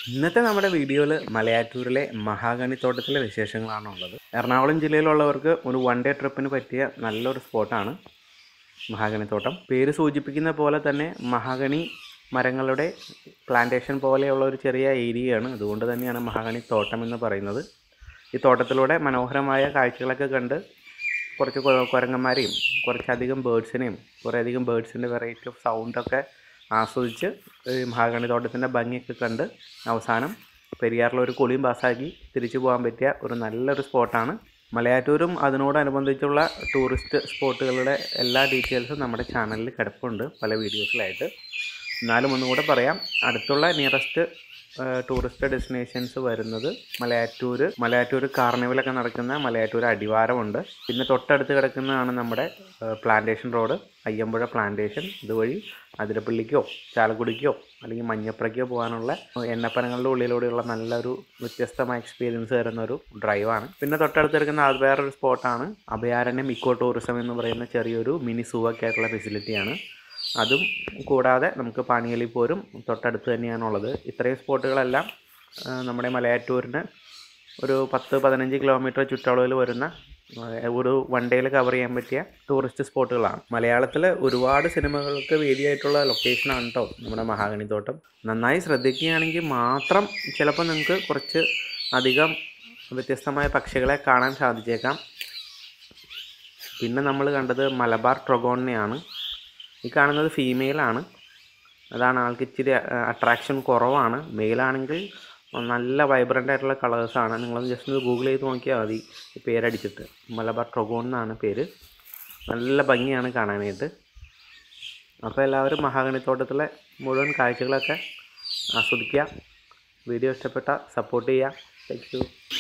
ഇന്നത്തെ നമ്മുടെ വീഡിയോയിൽ മലയാറ്റൂരിലെ മഹാഗണിത്തോട്ടത്തിലെ വിശേഷങ്ങളാണ് ഉള്ളത് എറണാകുളം ജില്ലയിലുള്ളവർക്ക് ഒരു വൺ ഡേ ട്രിപ്പിന് പറ്റിയ നല്ലൊരു സ്പോട്ടാണ് മഹാഗണിത്തോട്ടം പേര് സൂചിപ്പിക്കുന്ന പോലെ തന്നെ മഹാഗണി മരങ്ങളുടെ പ്ലാന്റേഷൻ പോലെയുള്ള ഒരു ചെറിയ ഏരിയയാണ് അതുകൊണ്ട് തന്നെയാണ് മഹാഗണി തോട്ടം എന്ന് പറയുന്നത് ഈ തോട്ടത്തിലൂടെ മനോഹരമായ കാഴ്ചകളൊക്കെ കണ്ട് കുറച്ച് കൊ- കുരങ്ങന്മാരെയും കുറച്ചധികം ബേഡ്സിനെയും കുറേയധികം ബേഡ്സിൻ്റെ വെറൈറ്റി ഓഫ് സൗണ്ടൊക്കെ ആസ്വദിച്ച് ഈ മഹാഗണി തോട്ടത്തിൻ്റെ ഭംഗിയൊക്കെ കണ്ട് അവസാനം പെരിയാറിലൊരു കുളിയും പാസ്സാക്കി തിരിച്ചു പോകാൻ പറ്റിയ ഒരു നല്ലൊരു സ്പോട്ടാണ് മലയാറ്റൂരും അതിനോടനുബന്ധിച്ചുള്ള ടൂറിസ്റ്റ് സ്പോട്ടുകളുടെ എല്ലാ ഡീറ്റെയിൽസും നമ്മുടെ ചാനലിൽ കിടപ്പുണ്ട് പല വീഡിയോസിലായിട്ട് എന്നാലും ഒന്നുകൂടെ പറയാം അടുത്തുള്ള നിയറസ്റ്റ് ടൂറിസ്റ്റ് ഡെസ്റ്റിനേഷൻസ് വരുന്നത് മലയാറ്റൂർ മലയാറ്റൂർ കാർണിവലൊക്കെ നടക്കുന്ന മലയാറ്റൂർ അടിവാരമുണ്ട് പിന്നെ തൊട്ടടുത്ത് കിടക്കുന്നതാണ് നമ്മുടെ പ്ലാന്റേഷൻ റോഡ് അയ്യമ്പുഴ പ്ലാന്റേഷൻ ഇതുവഴി അതിരപ്പള്ളിക്കോ ചാലക്കുടിക്കോ അല്ലെങ്കിൽ മഞ്ഞപ്പുറയ്ക്കോ പോകാനുള്ള എണ്ണപ്പനങ്ങളുടെ ഉള്ളിലൂടെയുള്ള നല്ലൊരു വ്യത്യസ്തമായ എക്സ്പീരിയൻസ് തരുന്ന ഒരു ഡ്രൈവാണ് പിന്നെ തൊട്ടടുത്ത് കിടക്കുന്ന അത് വേറൊരു സ്പോട്ടാണ് അഭയാരണ്യം ഇക്കോ ടൂറിസം എന്ന് പറയുന്ന ചെറിയൊരു മിനി സൂവൊക്കെ ആയിട്ടുള്ള ഫെസിലിറ്റിയാണ് അതും കൂടാതെ നമുക്ക് പാണിയലി പോരും തൊട്ടടുത്ത് തന്നെയാണുള്ളത് ഇത്രയും സ്പോട്ടുകളെല്ലാം ആ, നമ്മുടെ മലയാറ്റൂരിന് ഒരു പത്ത് പതിനഞ്ച് കിലോമീറ്റർ ചുറ്റളവിൽ വരുന്ന ആ, ഒരു വൺ ഡേയിൽ കവർ ചെയ്യാൻ പറ്റിയ ടൂറിസ്റ്റ് സ്പോട്ടുകളാണ് മലയാളത്തിൽ ഒരുപാട് സിനിമകൾക്ക് വേദിയായിട്ടുള്ള ലൊക്കേഷനാണ് കേട്ടോ നമ്മുടെ മഹാഗണിത്തോട്ടം നന്നായി ശ്രദ്ധിക്കുകയാണെങ്കിൽ മാത്രം ചിലപ്പോൾ നിങ്ങൾക്ക് കുറച്ച് അധികം വ്യത്യസ്തമായ പക്ഷികളെ കാണാൻ സാധിച്ചേക്കാം പിന്നെ നമ്മൾ കണ്ടത് മലബാർ ട്രൊഗോണിനെയാണ് ഈ കാണുന്നത് ഫീമെയിലാണ് അതാണ് ആൾക്ക് ഇച്ചിരി അട്രാക്ഷൻ കുറവാണ് മെയിലാണെങ്കിൽ നല്ല വൈബ്രൻ്റ് ആയിട്ടുള്ള കളേഴ്സാണ് നിങ്ങളൊന്ന് ജസ്റ്റ് ഒന്ന് ഗൂഗിൾ ചെയ്ത് നോക്കിയാൽ മതി ഈ പേരടിച്ചിട്ട് മലബാർ ട്രൊഗോൺ എന്നാണ് പേര് നല്ല ഭംഗിയാണ് കാണാനായിട്ട് അപ്പോൾ എല്ലാവരും മഹാഗണിത്തോട്ടത്തിലെ മുഴുവൻ കാഴ്ചകളൊക്കെ ആസ്വദിക്കുക വീഡിയോ ഇഷ്ടപ്പെട്ട സപ്പോർട്ട് ചെയ്യുക താങ്ക് യു